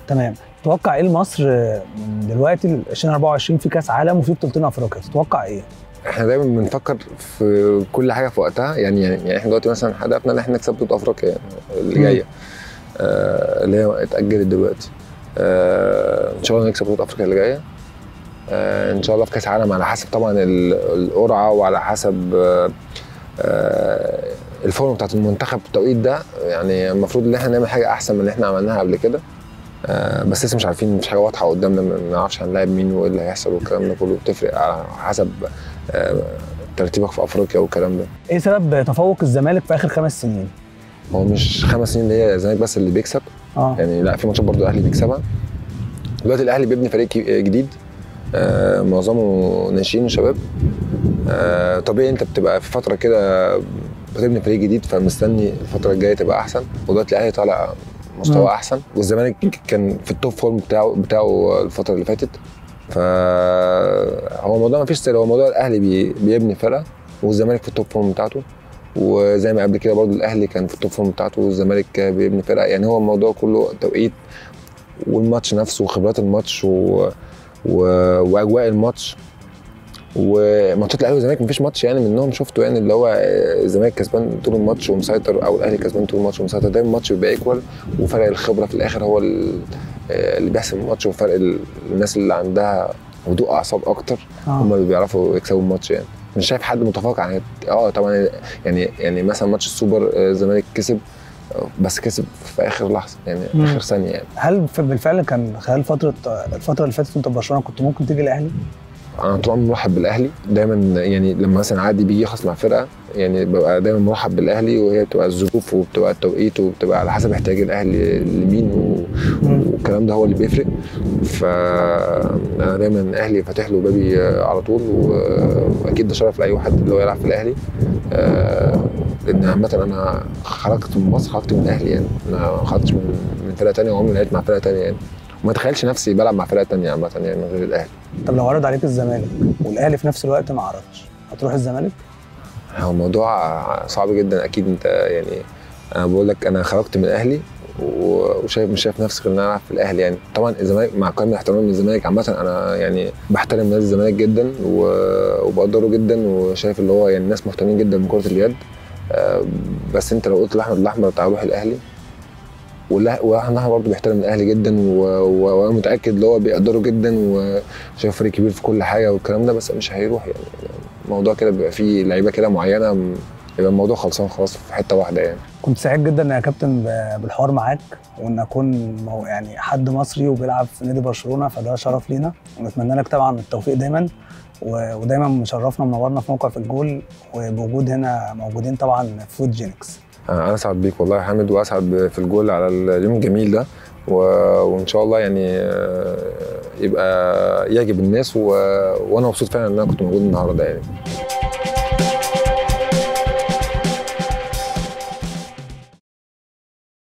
تمام تتوقع ايه لمصر من دلوقتي ل 2024 في كاس عالم وفي بطولتين افريقيا تتوقع ايه؟ احنا دايما بنفكر في كل حاجه في وقتها يعني يعني احنا دلوقتي مثلا هدفنا ان احنا نكسب بطوله افريقيا يعني اللي مم. جايه آه اللي هي اتاجلت دلوقتي آه ان شاء الله نكسب بطوله افريقيا اللي جايه آه ان شاء الله في كاس عالم على حسب طبعا ال- القرعه وعلى حسب آه آه الفورم بتاعت المنتخب في التوقيت ده يعني المفروض ان احنا نعمل حاجه احسن من اللي احنا عملناها قبل كده آه بس لسه مش عارفين مش حاجه واضحه قدامنا ما نعرفش هنلاعب مين وايه اللي هيحصل والكلام ده كله بتفرق على حسب آه ترتيبك في افريقيا والكلام ده ايه سبب تفوق الزمالك في اخر خمس سنين؟ هو مش خمس سنين اللي هي الزمالك بس اللي بيكسب اه يعني لا في ماتشات برضه الاهلي بيكسبها دلوقتي الاهلي بيبني فريق كي- جديد آه معظمه ناشئين وشباب آه طبيعي انت بتبقى في فتره كده بتبني فريق جديد فمستني الفتره الجايه تبقى احسن ودلوقتي الاهلي طالع مستوى مم. احسن والزمالك كان في التوب فورم بتاعه بتاعه الفتره اللي فاتت فهو الموضوع ما فيش سر هو موضوع الاهلي بي بيبني فرقه والزمالك في التوب فورم بتاعته وزي ما قبل كده برضو الاهلي كان في التوب فورم بتاعته والزمالك بيبني فرقه يعني هو الموضوع كله توقيت والماتش نفسه وخبرات الماتش و... و... واجواء الماتش وماتشات الاهلي والزمالك مفيش ماتش يعني منهم شفته يعني اللي هو الزمالك كسبان طول الماتش ومسيطر او الاهلي كسبان طول الماتش ومسيطر دايما الماتش بيبقى ايكوال وفرق الخبره في الاخر هو ال- اللي بيحسم الماتش وفرق ال- الناس اللي عندها هدوء اعصاب اكتر هم اه اللي بيعرفوا يكسبوا الماتش يعني مش شايف حد متفوق عن اه طبعا يعني يعني مثلا ماتش السوبر آه، الزمالك كسب آه، بس كسب في اخر لحظه يعني مم. اخر ثانيه يعني هل ف- بالفعل كان خلال فتره الفتره اللي فاتت وانت في برشلونه كنت ممكن تيجي الاهلي؟ انا طول عمري مرحب بالاهلي دايما يعني لما مثلا عادي بيجي يخلص مع فرقه يعني ببقى دايما مرحب بالاهلي وهي بتبقى الظروف وبتبقى التوقيت وبتبقى على حسب احتياج الاهلي لمين و- مم. والكلام ده هو اللي بيفرق فانا دايما الاهلي فاتح له بابي آه، على طول و- واكيد ده شرف لاي واحد اللي هو يلعب في الاهلي آه، لان عامه انا خرجت من مصر خرجت من الاهلي يعني انا ما خرجتش من من فرقه تانية وعمري ما لعبت مع فرقه تانية يعني وما اتخيلش نفسي بلعب مع فرقه تانية عامه يعني من غير الاهلي طب لو عرض عليك الزمالك والاهلي في نفس الوقت ما عرضش هتروح الزمالك؟ هو الموضوع صعب جدا اكيد انت يعني انا بقول لك انا خرجت من الاهلي و- وشايف مش شايف نفسي غير ان انا العب في الاهلي يعني طبعا الزمالك مع كامل احترامي للزمالك عامه انا يعني بحترم نادي الزمالك جدا و- وبقدره جدا وشايف اللي هو يعني ناس مهتمين جدا بكره اليد آه، بس انت لو قلت لاحمد الاحمر تعال روح الاهلي والأه- واحمد الاحمر برضه بيحترم الاهلي جدا و- و- وانا متاكد اللي هو بيقدره جدا وشايف فريق كبير في كل حاجه والكلام ده بس مش هيروح يعني الموضوع كده بيبقى فيه لعيبه كده معينه م- يبقى الموضوع خلصان خلاص في حته واحده يعني كنت سعيد جدا يا كابتن ب- بالحوار معاك وان اكون مو- يعني حد مصري وبيلعب في نادي برشلونه فده شرف لينا ونتمنى لك طبعا التوفيق دايما و- ودايما مشرفنا ومنورنا في موقع في الجول وبوجود هنا موجودين طبعا فود جينكس انا اسعد بيك والله يا حامد واسعد في الجول على اليوم الجميل ده و... وان شاء الله يعني آه، يبقى يعجب الناس و... وانا مبسوط فعلا ان انا كنت موجود النهارده يعني